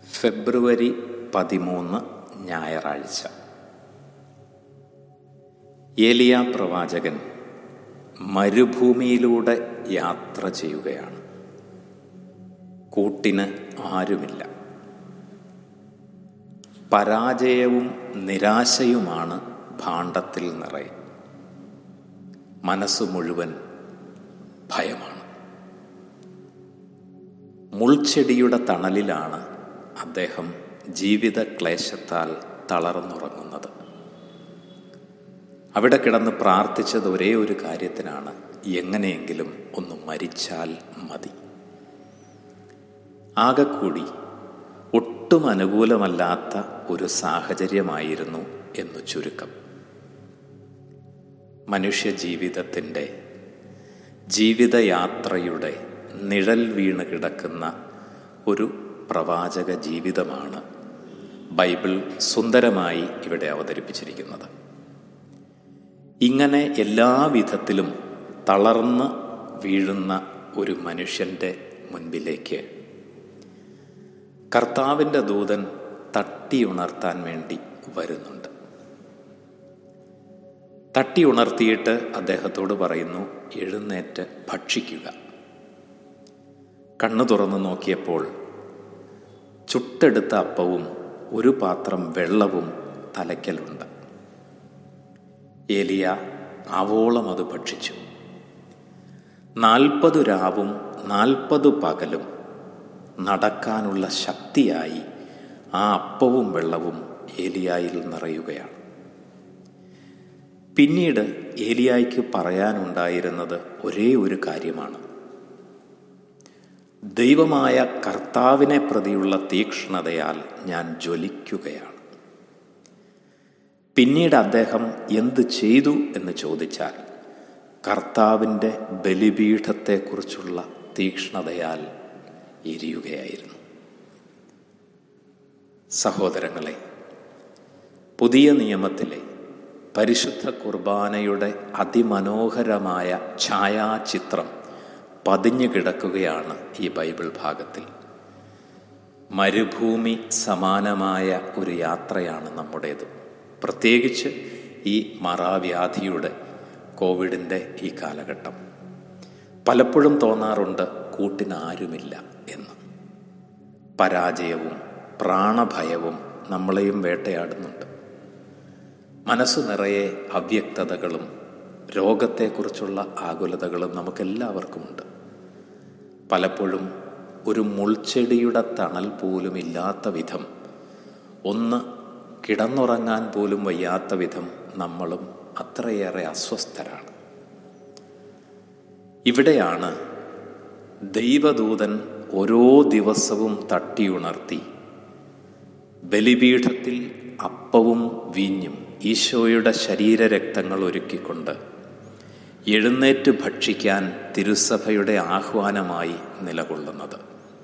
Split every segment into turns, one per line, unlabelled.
ഫെബ്രുവരി പതിമൂന്ന് ഞായറാഴ്ച ഏലിയ പ്രവാചകൻ മരുഭൂമിയിലൂടെ യാത്ര ചെയ്യുകയാണ് കൂട്ടിന് ആരുമില്ല പരാജയവും നിരാശയുമാണ് ഭാണ്ഡത്തിൽ നിറയെ മനസ്സ് മുഴുവൻ ഭയമാണ് മുൾച്ചെടിയുടെ തണലിലാണ് അദ്ദേഹം ജീവിത ക്ലേശത്താൽ തളർന്നുറങ്ങുന്നത് അവിടെ കിടന്ന് പ്രാർത്ഥിച്ചത് ഒരേ ഒരു കാര്യത്തിനാണ് എങ്ങനെയെങ്കിലും ഒന്ന് മരിച്ചാൽ മതി ആകെക്കൂടി ഒട്ടും അനുകൂലമല്ലാത്ത ഒരു സാഹചര്യമായിരുന്നു എന്നു ചുരുക്കം മനുഷ്യ ജീവിതത്തിൻ്റെ ജീവിതയാത്രയുടെ നിഴൽ വീണ് കിടക്കുന്ന ഒരു പ്രവാചക ജീവിതമാണ് ബൈബിൾ സുന്ദരമായി ഇവിടെ അവതരിപ്പിച്ചിരിക്കുന്നത് ഇങ്ങനെ എല്ലാവിധത്തിലും തളർന്ന് വീഴുന്ന ഒരു മനുഷ്യൻ്റെ മുൻപിലേക്ക് കർത്താവിൻ്റെ ദൂതൻ തട്ടി ഉണർത്താൻ വേണ്ടി വരുന്നുണ്ട് തട്ടി ഉണർത്തിയിട്ട് അദ്ദേഹത്തോട് പറയുന്നു എഴുന്നേറ്റ് ഭക്ഷിക്കുക കണ്ണു തുറന്നു നോക്കിയപ്പോൾ ചുട്ടെടുത്ത അപ്പവും ഒരു പാത്രം വെള്ളവും തലയ്ക്കലുണ്ട് ഏലിയ ആവോളം അത് ഭക്ഷിച്ചു നാൽപ്പതു രാവും നാൽപ്പതു പകലും നടക്കാനുള്ള ശക്തിയായി ആ അപ്പവും വെള്ളവും ഏലിയായിൽ നിറയുകയാണ് പിന്നീട് ഏലിയായ്ക്ക് പറയാനുണ്ടായിരുന്നത് ഒരേ ഒരു കാര്യമാണ് ദൈവമായ കർത്താവിനെ പ്രതിയുള്ള തീക്ഷ്ണതയാൽ ഞാൻ ജ്വലിക്കുകയാണ് പിന്നീട് അദ്ദേഹം എന്ത് ചെയ്തു എന്ന് ചോദിച്ചാൽ കർത്താവിൻ്റെ ബലിപീഠത്തെക്കുറിച്ചുള്ള തീക്ഷ്ണതയാൽ എരിയുകയായിരുന്നു സഹോദരങ്ങളെ പുതിയ നിയമത്തിലെ പരിശുദ്ധ കുർബാനയുടെ അതിമനോഹരമായ ഛായാചിത്രം പതിഞ്ഞു കിടക്കുകയാണ് ഈ ബൈബിൾ ഭാഗത്തിൽ മരുഭൂമി സമാനമായ ഒരു യാത്രയാണ് നമ്മുടേത് പ്രത്യേകിച്ച് ഈ മറാവ്യാധിയുടെ കോവിഡിൻ്റെ ഈ കാലഘട്ടം പലപ്പോഴും തോന്നാറുണ്ട് കൂട്ടിനാരുമില്ല എന്ന് പരാജയവും പ്രാണഭയവും നമ്മളെയും വേട്ടയാടുന്നുണ്ട് മനസ്സു നിറയെ അവ്യക്തതകളും രോഗത്തെക്കുറിച്ചുള്ള ആകുലതകളും നമുക്കെല്ലാവർക്കുമുണ്ട് പലപ്പോഴും ഒരു മുൾച്ചെടിയുടെ തണൽ പോലും ഇല്ലാത്ത വിധം ഒന്ന് കിടന്നുറങ്ങാൻ പോലും വയ്യാത്ത വിധം നമ്മളും അത്രയേറെ അസ്വസ്ഥരാണ് ഇവിടെയാണ് ദൈവദൂതൻ ഓരോ ദിവസവും തട്ടിയുണർത്തി ബലിപീഠത്തിൽ അപ്പവും വീഞ്ഞും ഈശോയുടെ ശരീരരക്തങ്ങൾ ഒരുക്കിക്കൊണ്ട് എഴുന്നേറ്റ് ഭക്ഷിക്കാൻ തിരുസഭയുടെ ആഹ്വാനമായി നിലകൊള്ളുന്നത്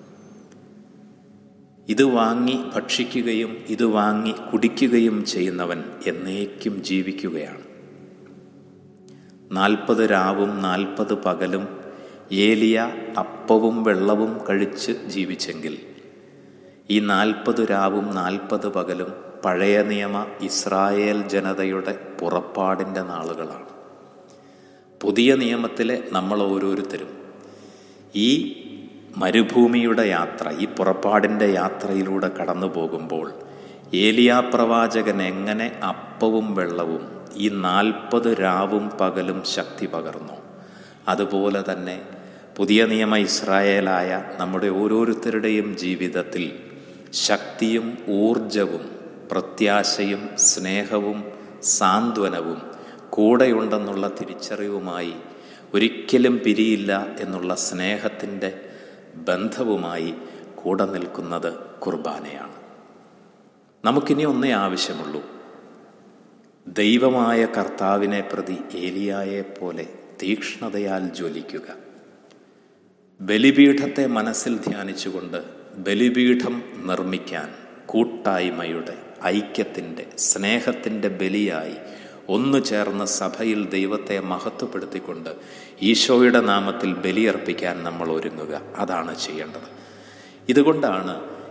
ഇത് വാങ്ങി ഭക്ഷിക്കുകയും ഇത് വാങ്ങി കുടിക്കുകയും ചെയ്യുന്നവൻ എന്നേക്കും ജീവിക്കുകയാണ് നാൽപ്പത് രാവും നാൽപ്പത് പകലും ഏലിയ അപ്പവും വെള്ളവും കഴിച്ച് ജീവിച്ചെങ്കിൽ ഈ നാൽപ്പത് രാവും നാൽപ്പത് പകലും പഴയ നിയമ ഇസ്രായേൽ ജനതയുടെ പുറപ്പാടിൻ്റെ നാളുകളാണ് പുതിയ നിയമത്തിലെ നമ്മൾ ഓരോരുത്തരും ഈ മരുഭൂമിയുടെ യാത്ര ഈ പുറപ്പാടിൻ്റെ യാത്രയിലൂടെ കടന്നു പോകുമ്പോൾ ഏലിയാ പ്രവാചകൻ എങ്ങനെ അപ്പവും വെള്ളവും ഈ നാൽപ്പത് രാവും പകലും ശക്തി പകർന്നു അതുപോലെ തന്നെ പുതിയ നിയമ ഇസ്രായേലായ നമ്മുടെ ഓരോരുത്തരുടെയും ജീവിതത്തിൽ ശക്തിയും ഊർജവും പ്രത്യാശയും സ്നേഹവും സാന്ത്വനവും കൂടെയുണ്ടെന്നുള്ള തിരിച്ചറിവുമായി ഒരിക്കലും പിരിയില്ല എന്നുള്ള സ്നേഹത്തിൻ്റെ ബന്ധവുമായി കൂടെ നിൽക്കുന്നത് കുർബാനയാണ് നമുക്കിനി ഒന്നേ ആവശ്യമുള്ളൂ ദൈവമായ കർത്താവിനെ പ്രതി ഏലിയായെ പോലെ തീക്ഷ്ണതയാൽ ജ്വലിക്കുക ബലിപീഠത്തെ മനസ്സിൽ ധ്യാനിച്ചുകൊണ്ട് ബലിപീഠം നിർമ്മിക്കാൻ കൂട്ടായ്മയുടെ ഐക്യത്തിൻ്റെ സ്നേഹത്തിൻ്റെ ബലിയായി ഒന്നു ചേർന്ന് സഭയിൽ ദൈവത്തെ മഹത്വപ്പെടുത്തിക്കൊണ്ട് ഈശോയുടെ നാമത്തിൽ ബലിയർപ്പിക്കാൻ നമ്മൾ ഒരുങ്ങുക അതാണ് ചെയ്യേണ്ടത് ഇതുകൊണ്ടാണ്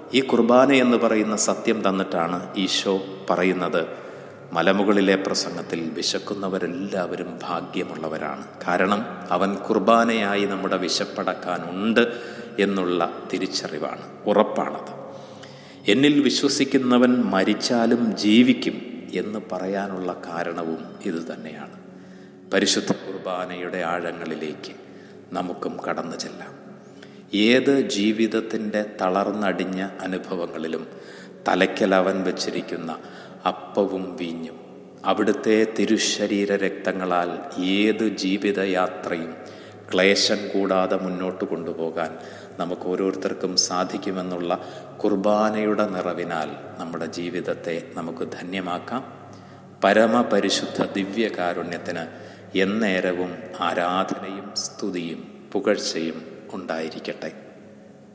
ഈ കുർബാന എന്ന് പറയുന്ന സത്യം തന്നിട്ടാണ് ഈശോ പറയുന്നത് മലമുകളിലെ പ്രസംഗത്തിൽ വിശക്കുന്നവരെല്ലാവരും ഭാഗ്യമുള്ളവരാണ് കാരണം അവൻ കുർബാനയായി നമ്മുടെ വിശപ്പടക്കാനുണ്ട് എന്നുള്ള തിരിച്ചറിവാണ് ഉറപ്പാണത് എന്നിൽ വിശ്വസിക്കുന്നവൻ മരിച്ചാലും ജീവിക്കും എന്ന് പറയാനുള്ള കാരണവും ഇതുതന്നെയാണ് പരിശുദ്ധ കുർബാനയുടെ ആഴങ്ങളിലേക്ക് നമുക്കും കടന്നു ചെല്ലാം ഏത് ജീവിതത്തിൻ്റെ തളർന്നടിഞ്ഞ അനുഭവങ്ങളിലും തലയ്ക്കൽ അവൻ വച്ചിരിക്കുന്ന അപ്പവും വീഞ്ഞും അവിടുത്തെ തിരുശരീര രക്തങ്ങളാൽ ഏത് ജീവിതയാത്രയും ക്ലേശം കൂടാതെ മുന്നോട്ട് കൊണ്ടുപോകാൻ നമുക്ക് ഓരോരുത്തർക്കും സാധിക്കുമെന്നുള്ള കുർബാനയുടെ നിറവിനാൽ നമ്മുടെ ജീവിതത്തെ നമുക്ക് ധന്യമാക്കാം പരമപരിശുദ്ധ ദിവ്യകാരുണ്യത്തിന് എന്നേരവും ആരാധനയും സ്തുതിയും പുകഴ്ചയും ഉണ്ടായിരിക്കട്ടെ